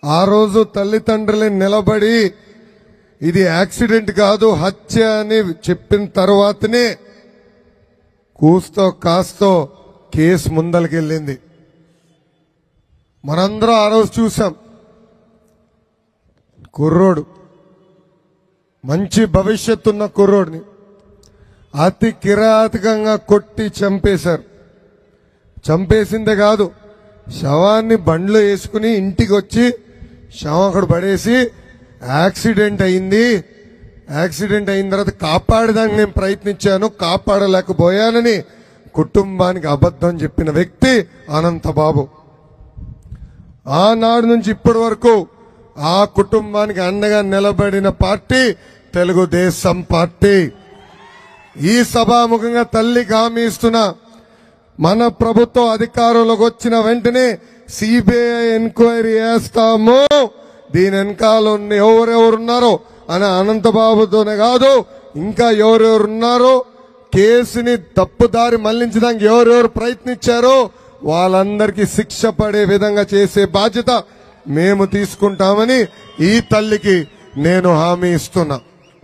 ఆ రోజు తల్లిదండ్రులు నిలబడి ఇది యాక్సిడెంట్ కాదు హత్య అని చెప్పిన తర్వాతనే కూస్తో కాస్తో కేసు ముందలకెళ్ళింది మనందరం ఆ రోజు చూసాం కుర్రోడు మంచి భవిష్యత్తు ఉన్న కుర్రోడిని అతి కిరాతకంగా కొట్టి చంపేశారు చంపేసిందే కాదు శవాన్ని బండ్లో వేసుకుని ఇంటికి వచ్చి శవం అక్కడ పడేసి యాక్సిడెంట్ అయింది యాక్సిడెంట్ అయిన తర్వాత కాపాడడానికి నేను ప్రయత్నించాను కాపాడలేకపోయానని కుటుంబానికి అబద్ధం చెప్పిన వ్యక్తి అనంతబాబు ఆనాడు నుంచి ఇప్పటి వరకు ఆ కుటుంబానికి అండగా నిలబడిన పార్టీ తెలుగుదేశం పార్టీ ఈ సభాముఖంగా తల్లికి హామీ ఇస్తున్నా మన ప్రభుత్వం అధికారంలోకి వచ్చిన వెంటనే సిబిఐ ఎంక్వైరీ చేస్తాము దీని వెనకాల ఉన్న ఎవరెవరున్నారో అని అనంతబాబుతోనే కాదు ఇంకా ఎవరెవరు ఉన్నారో కేసుని తప్పుదారి మళ్లించడానికి ఎవరెవరు ప్రయత్నించారో వాళ్ళందరికీ శిక్ష పడే విధంగా చేసే బాధ్యత మేము తీసుకుంటామని ఈ తల్లికి నేను హామీ ఇస్తున్నా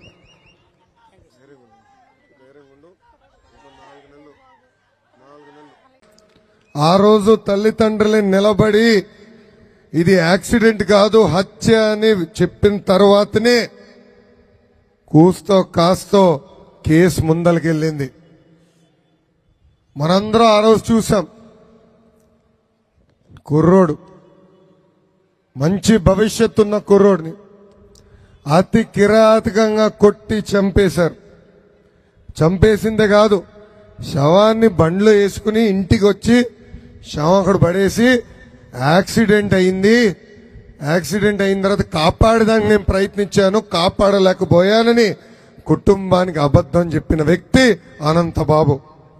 ఆ రోజు తల్లిదండ్రులు నిలబడి ఇది యాక్సిడెంట్ కాదు హత్య అని చెప్పిన తర్వాతనే కూస్తో కాస్తో కేసు ముందలకెళ్ళింది మనందరం ఆ రోజు చూసాం కుర్రోడు మంచి భవిష్యత్తు ఉన్న కుర్రోడిని అతి కిరాతకంగా కొట్టి చంపేశారు చంపేసిందే కాదు శవాన్ని బండ్లో వేసుకుని ఇంటికి వచ్చి శవం అక్కడ పడేసి యాక్సిడెంట్ అయింది యాక్సిడెంట్ అయిన తర్వాత కాపాడడానికి నేను ప్రయత్నించాను కాపాడలేకపోయానని కుటుంబానికి అబద్ధం చెప్పిన వ్యక్తి అనంతబాబు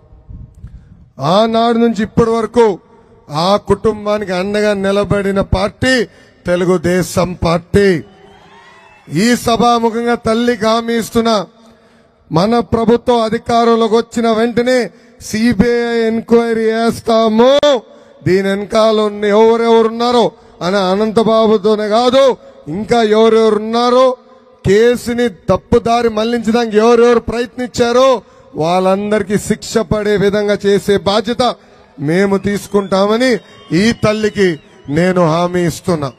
ఆనాడు నుంచి ఇప్పటి వరకు ఆ కుటుంబానికి అండగా నిలబడిన పార్టీ తెలుగుదేశం పార్టీ ఈ సభాముఖంగా తల్లికి హామీ ఇస్తున్నా మన ప్రభుత్వం అధికారంలోకి వచ్చిన వెంటనే సిబిఐ ఎంక్వైరీ చేస్తాము దీని వెనకాల ఉన్న ఎవరెవరున్నారో అని అనంతబాబుతోనే కాదు ఇంకా ఎవరెవరున్నారో కేసుని తప్పుదారి మళ్లించడానికి ఎవరెవరు ప్రయత్నించారో వాళ్ళందరికీ శిక్ష పడే విధంగా చేసే బాధ్యత మేము తీసుకుంటామని ఈ తల్లికి నేను హామీ ఇస్తున్నా